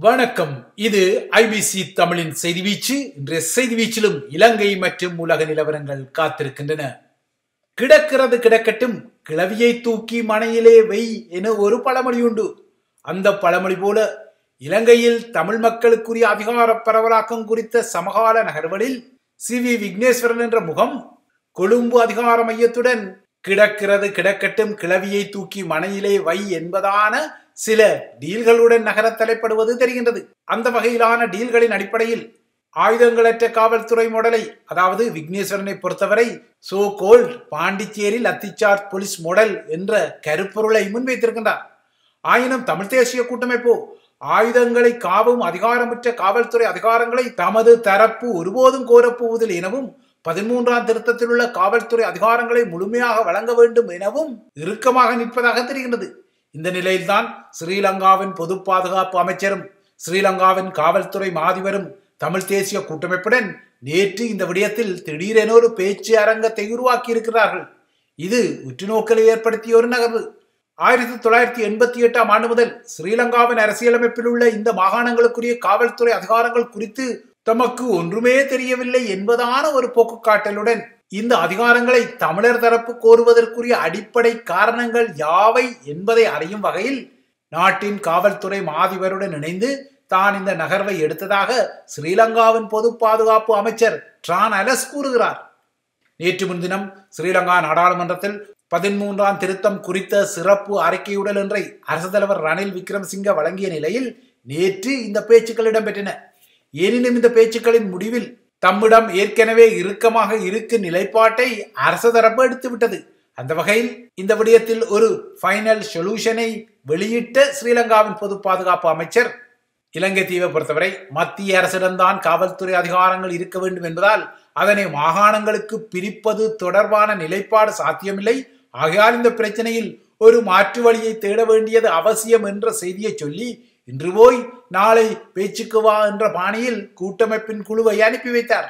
வணக்கம் இது ஐபிசி தமிழின் செய்தி வீச்சு இன்றைய செய்தி வீச்சிலும் இலங்கை மற்றும் உலக நிலவரங்கள் காத்திருக்கின்றன கிடக்கிறது கிடக்கட்டும் கிளவியை தூக்கி மனையிலே வை என ஒரு பழமொழி உண்டு அந்த பழமொழி போல இலங்கையில் தமிழ் மக்களுக்குரிய அதிகார பரவலாக்கம் குறித்த சமகால நகர்வுகளில் சி வி விக்னேஸ்வரன் என்ற முகம் கொழும்பு அதிகார மையத்துடன் கிடக்கிறது கிடக்கட்டும் கிளவியை தூக்கி மனையிலே வை என்பதான சில டீல்களுடன் நகர தலைப்படுவது தெரிகின்றது அந்த வகையிலான டீல்களின் அடிப்படையில் ஆயுதங்களற்ற காவல்துறை மாடலை அதாவது விக்னேஸ்வரனை பொறுத்தவரை so called Pondicherry lathicharge police model என்ற கருப்பொருளை முன்வைத்திருக்கின்றார் ஆயினும் தமிழ் தேசிய கூட்டமைப்போ ஆயுதங்களை காவும் அதிகாரமற்ற காவல்துறை அதிகாரங்களை தமது தரப்பு ஒருபோதும் கோரப்போவதில் எனவும் பதிமூன்றாம் திருத்தத்தில் உள்ள காவல்துறை அதிகாரங்களை முழுமையாக வழங்க வேண்டும் எனவும் இறுக்கமாக நிற்பதாக தெரிகின்றது இந்த நிலையில்தான் ஸ்ரீலங்காவின் பொது பாதுகாப்பு அமைச்சரும் ஸ்ரீலங்காவின் காவல்துறை மாதிபரும் தமிழ் தேசிய கூட்டமைப்புடன் நேற்று இந்த விடயத்தில் திடீரென ஒரு பேச்சு அரங்கத்தை உருவாக்கி இருக்கிறார்கள் இது உற்றுநோக்கலை ஏற்படுத்திய ஒரு நகர்வு ஆயிரத்தி தொள்ளாயிரத்தி எண்பத்தி எட்டாம் ஆண்டு முதல் ஸ்ரீலங்காவின் அரசியலமைப்பில் உள்ள இந்த மாகாணங்களுக்குரிய காவல்துறை அதிகாரங்கள் குறித்து தமக்கு ஒன்றுமே தெரியவில்லை என்பதான ஒரு போக்கு காட்டலுடன் இந்த அதிகாரங்களை தமிழர் தரப்பு கோருவதற்குரிய அடிப்படை காரணங்கள் யாவை என்பதை அறியும் வகையில் நாட்டின் காவல்துறை மாதிபருடன் இணைந்து தான் இந்த நகர்வை எடுத்ததாக ஸ்ரீலங்காவின் பொது பாதுகாப்பு அமைச்சர் ட்ரான் அலஸ் கூறுகிறார் நேற்று முன்தினம் ஸ்ரீலங்கா நாடாளுமன்றத்தில் பதிமூன்றாம் திருத்தம் குறித்த சிறப்பு அறிக்கையுடல் ஒன்றை அரசு தலைவர் ரணில் விக்ரமசிங்க வழங்கிய நிலையில் நேற்று இந்த பேச்சுக்கள் இடம்பெற்றன எனினும் இந்த பேச்சுக்களின் முடிவில் தம்மிடம் ஏற்கனவே இறுக்கமாக இருக்கும் நிலைப்பாட்டை அரசு தரப்பு எடுத்துவிட்டது அந்த வகையில் இந்த விடயத்தில் ஒரு ஃபைனல் சொல்யூஷனை வெளியிட்ட ஸ்ரீலங்காவின் பொது பாதுகாப்பு அமைச்சர் இலங்கை தீவை பொறுத்தவரை மத்திய அரசிடம்தான் காவல்துறை அதிகாரங்கள் இருக்க வேண்டும் என்பதால் அதனை மாகாணங்களுக்கு பிரிப்பது தொடர்பான நிலைப்பாடு சாத்தியமில்லை ஆகையால் இந்த பிரச்சனையில் ஒரு மாற்று வழியை தேட வேண்டியது அவசியம் என்ற செய்தியை சொல்லி இன்று போய் நாளை பேச்சுக்கு வா என்ற பாணியில் கூட்டமைப்பின் குழுவை அனுப்பி வைத்தார்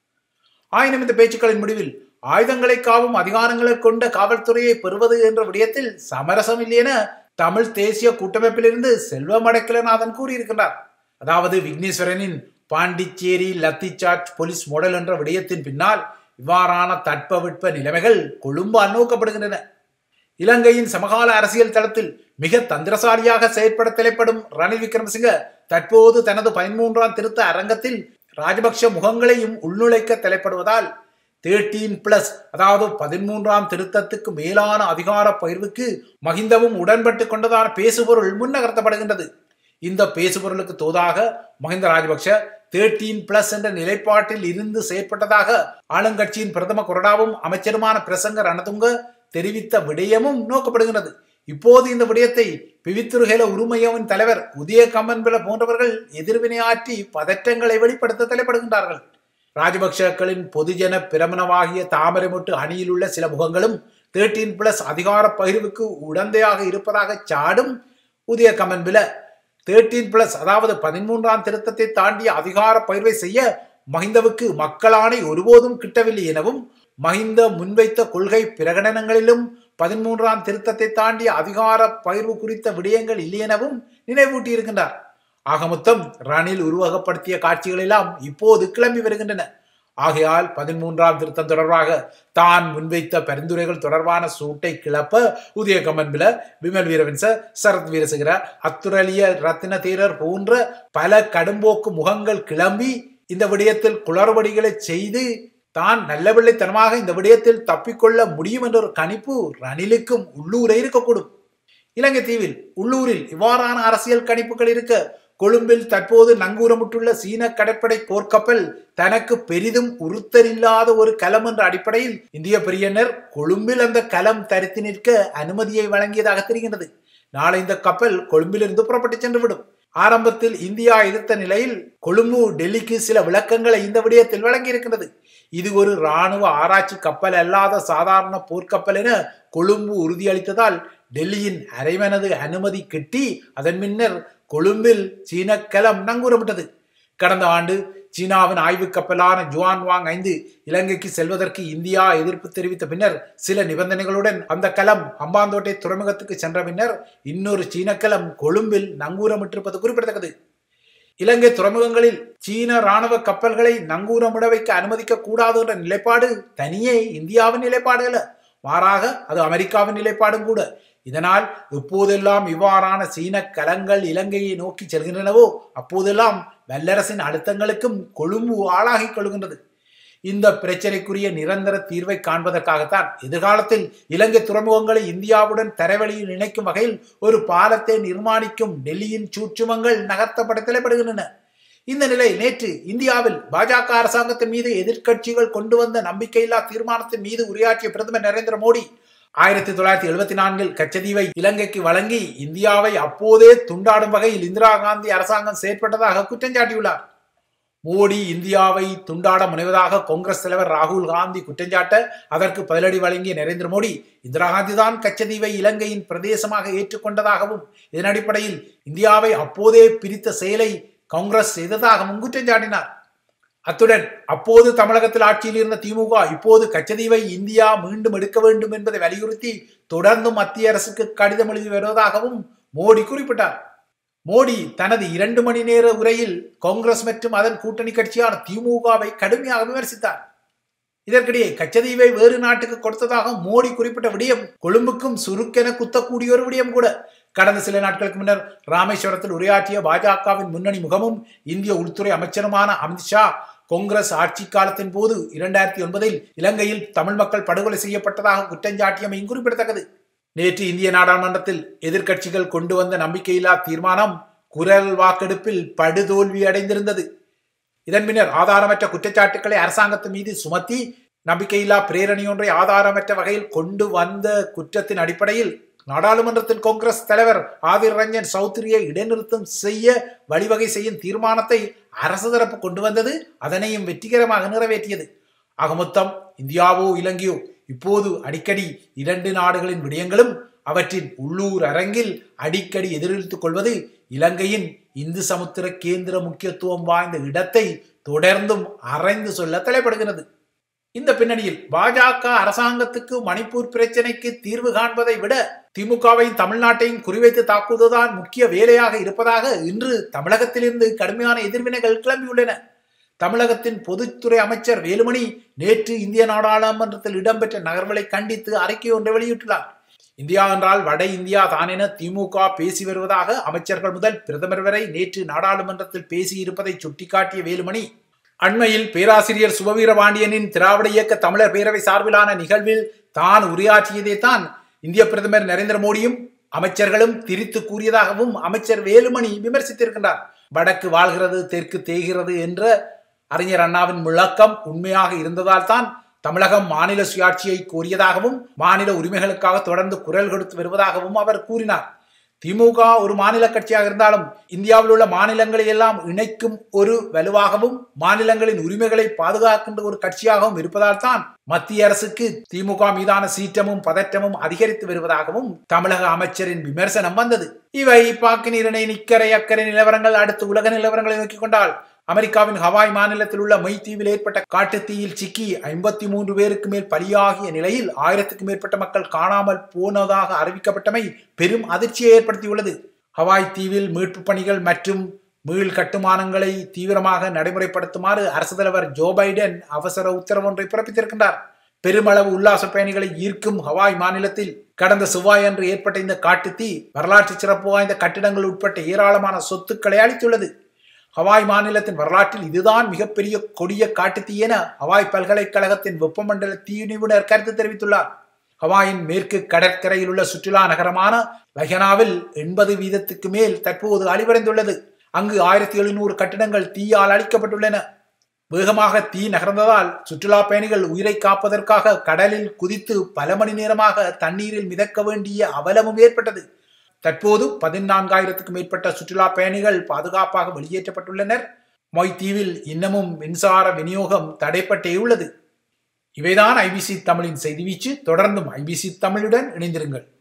ஆயினும் இந்த பேச்சுக்களின் முடிவில் ஆயுதங்களை காவும் அதிகாரங்களை கொண்ட காவல்துறையை பெறுவது என்ற விடயத்தில் சமரசம் இல்லை என தமிழ் தேசிய கூட்டமைப்பிலிருந்து செல்வம் அடைக்கலநாதன் கூறியிருக்கின்றார் அதாவது விக்னேஸ்வரனின் பாண்டிச்சேரி லத்திச்சார்ஜ் போலீஸ் மாடல் என்ற விடயத்தின் பின்னால் இவ்வாறான தட்பவெட்ப நிலைமைகள் கொழும்பு அந்நோக்கப்படுகின்றன இலங்கையின் சமகால அரசியல் தளத்தில் மிக தந்திரசாலியாக செயற்பட தலைப்படும் ரணில் விக்ரமசிங்க தற்போது தனது பதிமூன்றாம் திருத்த அரங்கத்தில் ராஜபக்ஷ முகங்களையும் உள்நுழைக்க தலைப்படுவதால் தேர்ட்டீன் பிளஸ் அதாவது பதிமூன்றாம் திருத்தத்துக்கு மேலான அதிகார பகிர்வுக்கு மகிந்தவும் உடன்பட்டு கொண்டதான பேசுபொருள் முன்னகர்த்தப்படுகின்றது இந்த பேசுபொருளுக்கு தோதாக மஹிந்த ராஜபக்ஷ தேர்ட்டீன் பிளஸ் என்ற நிலைப்பாட்டில் இருந்து செயற்பட்டதாக ஆளுங்கட்சியின் பிரதம கொறடாவும் அமைச்சருமான பிரசங்க ரணதுங்க தெரிவித்த விடயமும் நோக்கப்படுகிறது இப்போது இந்த விடயத்தை பிவித்துருகேல உரிமையவின் தலைவர் உதய கம்மன்பில போன்றவர்கள் எதிர்வினையாற்றி பதற்றங்களை வெளிப்படுத்த தலைப்படுகின்றார்கள் ராஜபக்சக்களின் பொதுஜன பிரமணமாகிய தாமரைமொட்டு அணியில் உள்ள சில முகங்களும் தேர்ட்டீன் பிளஸ் அதிகார பகிர்வுக்கு உடந்தையாக இருப்பதாக சாடும் உதய கமன்பில தேர்ட்டீன் பிளஸ் அதாவது பதிமூன்றாம் திருத்தத்தை தாண்டிய அதிகார பகிர்வை செய்ய மஹிந்தவுக்கு மக்களானை ஒருபோதும் கிட்டவில்லை எனவும் மஹிந்த முன்வைத்த கொள்கை பிரகடனங்களிலும் பதிமூன்றாம் திருத்தத்தை தாண்டிய அதிகார பகிர்வு குறித்த விடயங்கள் இல்லை எனவும் நினைவூட்டியிருக்கின்றார் ஆக மொத்தம் ரணில் உருவகப்படுத்திய காட்சிகள் எல்லாம் இப்போது கிளம்பி வருகின்றன ஆகையால் பதிமூன்றாம் திருத்தம் தொடர்பாக தான் முன்வைத்த பரிந்துரைகள் தொடர்பான சூட்டை கிளப்ப உதய கமன்பில விமல் வீரவன்ச சரத் வீரசேகர அத்துரலிய ரத்தின தேரர் போன்ற பல கடும்போக்கு முகங்கள் கிளம்பி இந்த விடயத்தில் குளறுபடிகளை செய்து தான் நல்ல பிள்ளைத்தனமாக இந்த விடயத்தில் தப்பிக்கொள்ள முடியும் என்ற ஒரு கணிப்பு ரணிலுக்கும் உள்ளூரை இருக்கக்கூடும் இலங்கை தீவில் உள்ளூரில் இவ்வாறான அரசியல் கணிப்புகள் இருக்க கொழும்பில் தற்போது நங்கூரமுட்டுள்ள சீன கடற்படை போர்க்கப்பல் தனக்கு பெரிதும் உறுத்தலில்லாத ஒரு களம் என்ற அடிப்படையில் இந்திய பிரியனர் கொழும்பில் அந்த களம் தரித்து நிற்க அனுமதியை வழங்கியதாக தெரிகின்றது நாளை இந்த கப்பல் கொழும்பிலிருந்து புறப்பட்டு சென்றுவிடும் ஆரம்பத்தில் இந்தியா எதிர்த்த நிலையில் கொழும்பு டெல்லிக்கு சில விளக்கங்களை இந்த விடயத்தில் வழங்கியிருக்கின்றது இது ஒரு இராணுவ ஆராய்ச்சி கப்பல் அல்லாத சாதாரண போர்க்கப்பல் என கொழும்பு உறுதியளித்ததால் டெல்லியின் அரைமனது அனுமதி கிட்டி அதன் பின்னர் கொழும்பில் சீன களம் நங்கூரமிட்டது கடந்த ஆண்டு சீனாவின் ஆய்வு கப்பலான ஜுவான் வாங் ஐந்து இலங்கைக்கு செல்வதற்கு இந்தியா எதிர்ப்பு தெரிவித்த பின்னர் சில நிபந்தனைகளுடன் அந்த களம் ஹம்பாந்தோட்டை துறைமுகத்துக்கு சென்ற பின்னர் இன்னொரு சீன களம் கொழும்பில் நங்கூரமிட்டிருப்பது குறிப்பிடத்தக்கது இலங்கை துறைமுகங்களில் சீன ராணுவ கப்பல்களை நங்கூரமிட வைக்க அனுமதிக்க கூடாது என்ற நிலைப்பாடு தனியே இந்தியாவின் நிலைப்பாடு அல்ல மாறாக அது அமெரிக்காவின் நிலைப்பாடும் கூட இதனால் எப்போதெல்லாம் இவ்வாறான சீன கலங்கள் இலங்கையை நோக்கி செல்கின்றனவோ அப்போதெல்லாம் வல்லரசின் அழுத்தங்களுக்கும் கொழும்பு ஆளாகிக் கொள்கின்றது இந்த பிரச்சனைக்குரிய நிரந்தர தீர்வை காண்பதற்காகத்தான் எதிர்காலத்தில் இலங்கை துறைமுகங்களை இந்தியாவுடன் தரைவழியில் இணைக்கும் வகையில் ஒரு பாலத்தை நிர்மாணிக்கும் டெல்லியின் சூட்சுமங்கள் நகர்த்தப்பட தலைப்படுகின்றன இந்த நிலை நேற்று இந்தியாவில் பாஜக அரசாங்கத்தின் மீது எதிர்க்கட்சிகள் கொண்டு வந்த நம்பிக்கையில்லா தீர்மானத்தின் மீது உரையாற்றிய பிரதமர் நரேந்திர மோடி ஆயிரத்தி தொள்ளாயிரத்தி எழுபத்தி நான்கில் கச்சதீவை இலங்கைக்கு வழங்கி இந்தியாவை அப்போதே துண்டாடும் வகையில் இந்திரா காந்தி அரசாங்கம் செயற்பட்டதாக குற்றம் சாட்டியுள்ளார் மோடி இந்தியாவை துண்டாட முனைவதாக காங்கிரஸ் தலைவர் ராகுல் காந்தி குற்றஞ்சாட்ட அதற்கு பதிலடி வழங்கிய நரேந்திர மோடி இந்திரா காந்தி தான் கச்சதீவை இலங்கையின் பிரதேசமாக ஏற்றுக்கொண்டதாகவும் இதன் அடிப்படையில் இந்தியாவை அப்போதே பிரித்த செயலை காங்கிரஸ் செய்ததாகவும் குற்றம் சாட்டினார் அத்துடன் அப்போது தமிழகத்தில் ஆட்சியில் இருந்த திமுக இப்போது கச்சதீவை இந்தியா மீண்டும் எடுக்க வேண்டும் என்பதை வலியுறுத்தி தொடர்ந்து மத்திய அரசுக்கு கடிதம் எழுதி வருவதாகவும் மோடி குறிப்பிட்டார் மோடி தனது இரண்டு மணி நேர உரையில் காங்கிரஸ் மற்றும் அதன் கூட்டணி கட்சியான திமுகவை கடுமையாக விமர்சித்தார் இதற்கிடையே கச்சதீவை வேறு நாட்டுக்கு கொடுத்ததாக மோடி குறிப்பிட்ட விடயம் கொழும்புக்கும் சுருக்கென குத்தக்கூடிய ஒரு விடயம் கூட கடந்த சில நாட்களுக்கு முன்னர் ராமேஸ்வரத்தில் உரையாற்றிய பாஜகவின் முன்னணி முகமும் இந்திய உள்துறை அமைச்சருமான அமித்ஷா காங்கிரஸ் ஆட்சி காலத்தின் போது இரண்டாயிரத்தி ஒன்பதில் இலங்கையில் தமிழ் மக்கள் படுகொலை செய்யப்பட்டதாக குற்றஞ்சாட்டியமையும் குறிப்பிடத்தக்கது நேற்று இந்திய நாடாளுமன்றத்தில் எதிர்க்கட்சிகள் கொண்டு வந்த நம்பிக்கையில்லா தீர்மானம் குரல் வாக்கெடுப்பில் படுதோல்வி அடைந்திருந்தது இதன் பின்னர் ஆதாரமற்ற குற்றச்சாட்டுக்களை அரசாங்கத்தின் மீது சுமத்தி நம்பிக்கையில்லா பிரேரணையொன்றை ஆதாரமற்ற வகையில் கொண்டு வந்த குற்றத்தின் அடிப்படையில் நாடாளுமன்றத்தின் காங்கிரஸ் தலைவர் ஆதிர் ரஞ்சன் சௌத்ரியை இடைநிறுத்தம் செய்ய வழிவகை செய்யும் தீர்மானத்தை அரசு தரப்பு கொண்டு வந்தது அதனையும் வெற்றிகரமாக நிறைவேற்றியது ஆக மொத்தம் இந்தியாவோ இலங்கையோ இப்போது அடிக்கடி இரண்டு நாடுகளின் விடயங்களும் அவற்றின் உள்ளூர் அரங்கில் அடிக்கடி எதிரொலித்துக் கொள்வது இலங்கையின் இந்து சமுத்திர கேந்திர முக்கியத்துவம் வாய்ந்த இடத்தை தொடர்ந்தும் அரைந்து சொல்ல தலைப்படுகிறது இந்த பின்னணியில் பாஜக அரசாங்கத்துக்கு மணிப்பூர் பிரச்சனைக்கு தீர்வு காண்பதை விட திமுகவையும் தமிழ்நாட்டையும் குறிவைத்து தாக்குவதுதான் முக்கிய வேலையாக இருப்பதாக இன்று தமிழகத்திலிருந்து கடுமையான எதிர்வினைகள் கிளம்பியுள்ளன தமிழகத்தின் பொதுத்துறை அமைச்சர் வேலுமணி நேற்று இந்திய நாடாளுமன்றத்தில் இடம்பெற்ற நகர்வுகளை கண்டித்து அறிக்கை ஒன்றை வெளியிட்டுள்ளார் இந்தியா என்றால் வட இந்தியா தான் என திமுக பேசி வருவதாக அமைச்சர்கள் முதல் பிரதமர் வரை நேற்று நாடாளுமன்றத்தில் பேசியிருப்பதை சுட்டிக்காட்டிய வேலுமணி அண்மையில் பேராசிரியர் சுபவீரபாண்டியனின் திராவிட இயக்க தமிழர் பேரவை சார்பிலான நிகழ்வில் தான் உரையாற்றியதை தான் இந்திய பிரதமர் நரேந்திர மோடியும் அமைச்சர்களும் திரித்து கூறியதாகவும் அமைச்சர் வேலுமணி விமர்சித்திருக்கின்றார் வடக்கு வாழ்கிறது தெற்கு தேய்கிறது என்ற அறிஞர் அண்ணாவின் முழக்கம் உண்மையாக இருந்ததால் தான் தமிழகம் மாநில சுயாட்சியை கோரியதாகவும் மாநில உரிமைகளுக்காக தொடர்ந்து குரல் கொடுத்து வருவதாகவும் அவர் கூறினார் திமுக ஒரு மாநில கட்சியாக இருந்தாலும் இந்தியாவில் உள்ள மாநிலங்களை எல்லாம் இணைக்கும் ஒரு வலுவாகவும் மாநிலங்களின் உரிமைகளை பாதுகாக்கின்ற ஒரு கட்சியாகவும் இருப்பதால் தான் மத்திய அரசுக்கு திமுக மீதான சீற்றமும் பதற்றமும் அதிகரித்து வருவதாகவும் தமிழக அமைச்சரின் விமர்சனம் வந்தது இவை பாக்கு நீரிணை நிக்கரை அக்கறை நிலவரங்கள் அடுத்து உலக நிலவரங்களை நோக்கிக் கொண்டால் அமெரிக்காவின் ஹவாய் மாநிலத்தில் உள்ள மை தீவில் ஏற்பட்ட காட்டுத்தீயில் சிக்கி ஐம்பத்தி மூன்று பேருக்கு மேல் பலியாகிய நிலையில் ஆயிரத்துக்கும் மேற்பட்ட மக்கள் காணாமல் போனதாக அறிவிக்கப்பட்டமை பெரும் அதிர்ச்சியை ஏற்படுத்தியுள்ளது ஹவாய் தீவில் மீட்பு பணிகள் மற்றும் மீள் கட்டுமானங்களை தீவிரமாக நடைமுறைப்படுத்துமாறு அரசு தலைவர் ஜோ பைடன் அவசர உத்தரவு ஒன்றை பிறப்பித்திருக்கின்றார் பெருமளவு உல்லாச பயணிகளை ஈர்க்கும் ஹவாய் மாநிலத்தில் கடந்த செவ்வாய் அன்று ஏற்பட்ட இந்த காட்டுத்தீ வரலாற்று சிறப்பு வாய்ந்த கட்டிடங்கள் உட்பட்ட ஏராளமான சொத்துக்களை அளித்துள்ளது ஹவாய் மாநிலத்தின் வரலாற்றில் இதுதான் மிகப்பெரிய கொடிய காட்டுத்தீ என ஹவாய் பல்கலைக்கழகத்தின் வெப்பமண்டல தீ நிபுணர் கருத்து தெரிவித்துள்ளார் ஹவாயின் மேற்கு கடற்கரையில் உள்ள சுற்றுலா நகரமான லஹனாவில் எண்பது வீதத்துக்கு மேல் தற்போது அழிவடைந்துள்ளது அங்கு ஆயிரத்தி எழுநூறு கட்டிடங்கள் தீயால் அழிக்கப்பட்டுள்ளன வேகமாக தீ நகர்ந்ததால் சுற்றுலா பயணிகள் உயிரை காப்பதற்காக கடலில் குதித்து பல மணி நேரமாக தண்ணீரில் மிதக்க வேண்டிய அவலமும் ஏற்பட்டது தற்போது பதினான்காயிரத்துக்கும் மேற்பட்ட சுற்றுலா பயணிகள் பாதுகாப்பாக வெளியேற்றப்பட்டுள்ளனர் மொய் தீவில் இன்னமும் மின்சார விநியோகம் தடைப்பட்டே உள்ளது இவைதான் ஐபிசி தமிழின் செய்தி வீச்சு தொடர்ந்தும் ஐபிசி தமிழுடன் இணைந்திருங்கள்